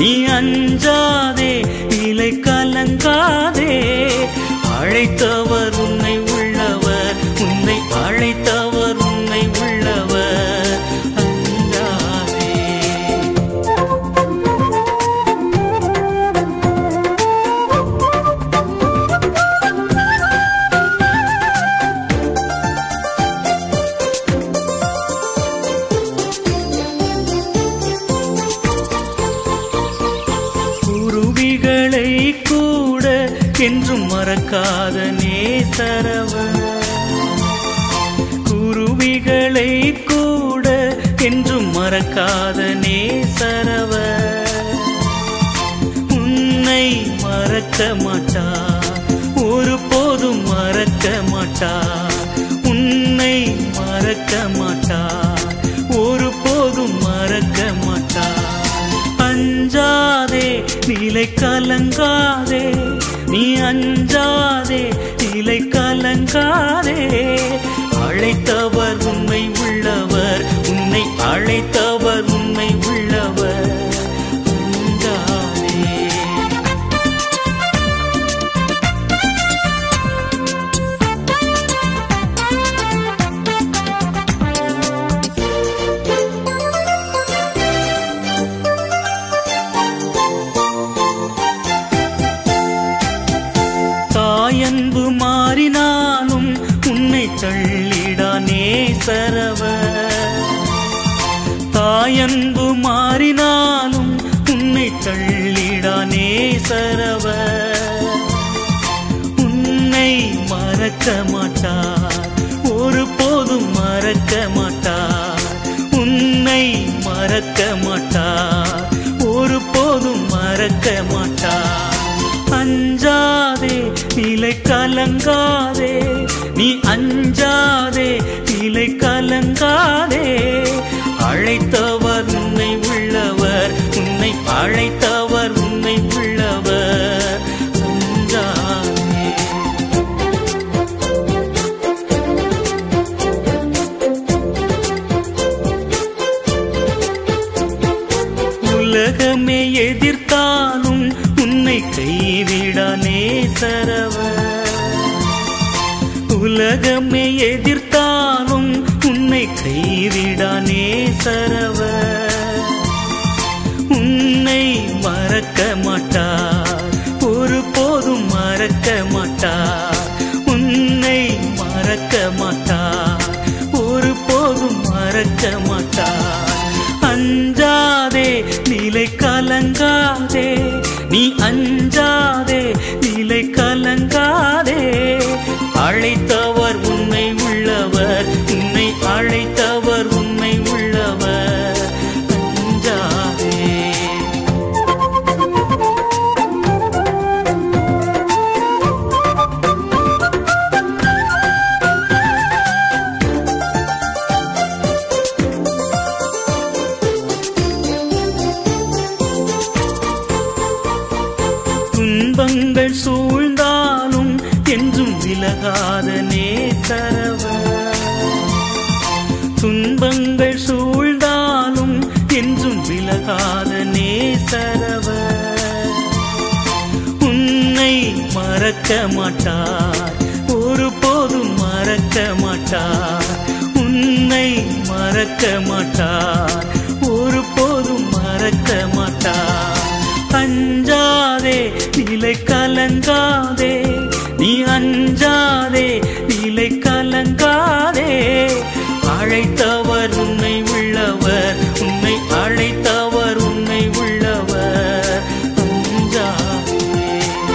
நீ அஞ்சாதே இலை கலங்காதே அழைத்தவர் உன்னை உள்ளவர் உன்னை அழைத்தவர் உன்னை உள்ளவர் அஞ்சாதே குருவிகளை கூட என்றும் மறக்காத நேசரவர் குருவிகளை கூட என்றும் மறக்காத நேசரவர் உன்னை மறக்க மாட்டார் ஒரு போதும் மறக்க மாட்டார் உன்னை மறக்க மாட்டார் ஒரு போதும் மறக்க மாட்டார் அஞ்சாதே நிலை கலங்காதே நீ அஞ்சாதே நிலை கலங்காதே அழைத்தவர் உண்மை உள்ளவர் உன்னை அழைத்தவர் உண்மை உள்ளவர் அஞ்சாதே தாயன்பு மாறினாலும் உன்னை தள்ளிடா நேசரவர் தாயன்பு மாறினாலும் உன்னை தள்ளிடா நேசரவர் உன்னை மறக்க மாட்டார் ஒரு போதும் மறக்க மாட்டார் உன்னை மறக்க மாட்டார் ஒரு போதும் மறக்க மாட்டார் அஞ்சாதே நிலை கலங்காதே நீ அஞ்சாதே நிலை கலங்காதே அழைத்தவர் உன்னை உள்ளவர் உன்னை அழைத்தவர் உன்னை உள்ளவர் அஞ்சாதே உலகமே எதிர்த்தாலும் உன்னை கைவிடா நேசரவர் உலகமே எதிர்த்தாலும் உன்னை கைவிடா நேசரவர் உன்னை மறக்க மாட்டார் ஒரு போதும் மறக்க மாட்டார் உன்னை மறக்க மாட்டார் ஒரு போதும் மறக்க மாட்டார் அஞ்சாதே நிலை கலங்காதே நீ அஞ்சாதே நிலை கலங்காதே அழைத்தவர் உன்னை உள்ளவர் உன்னை அழைத்தவர் உன்னை உள்ளவர் அஞ்சாதே துன்பங்கள் சூழ்ந்தாலும் என்றும் விலகாத நேசரவர் துன்பங்கள் சூழ்ந்தாலும் என்றும் விலகாத நேசரவர் உன்னை மறக்க மாட்டார் ஒரு போதும் மறக்க மாட்டார் உன்னை மறக்க மாட்டார் ஒரு போதும் மறக்க மாட்டார் அஞ்சாதே நிலை கலங்காதே நீ அஞ்சாதே நிலை கலங்காதே அழைத்தவர் உன்னை உள்ளவர் உன்னை அழைத்தவர் உன்னை உள்ளவர் அஞ்சாதே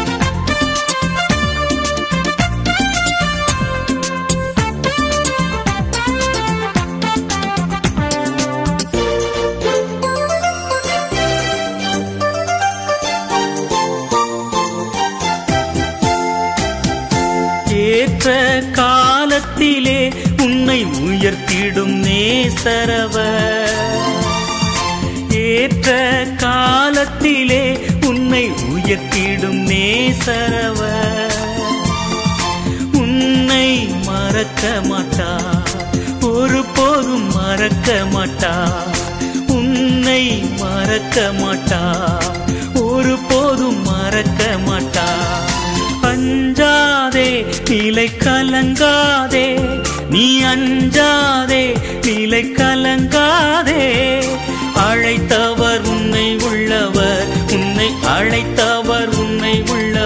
ஏற்ற காலத்திலே உன்னை உயர்த்திடும் நேசரவர் ஏற்ற காலத்திலே உன்னை உயர்த்திடும் நேசரவர் உன்னை மறக்க மாட்டார் ஒரு போதும் மறக்க மாட்டார் உன்னை மறக்க மாட்டார் ஒரு போதும் மறக்க மாட்டார் அஞ்சாதே நிலை கலங்காதே நீ அஞ்சாதே நிலை கலங்காதே அழைத்தவர் உன்னை உள்ளவர் உன்னை அழைத்தவர் உன்னை உள்ள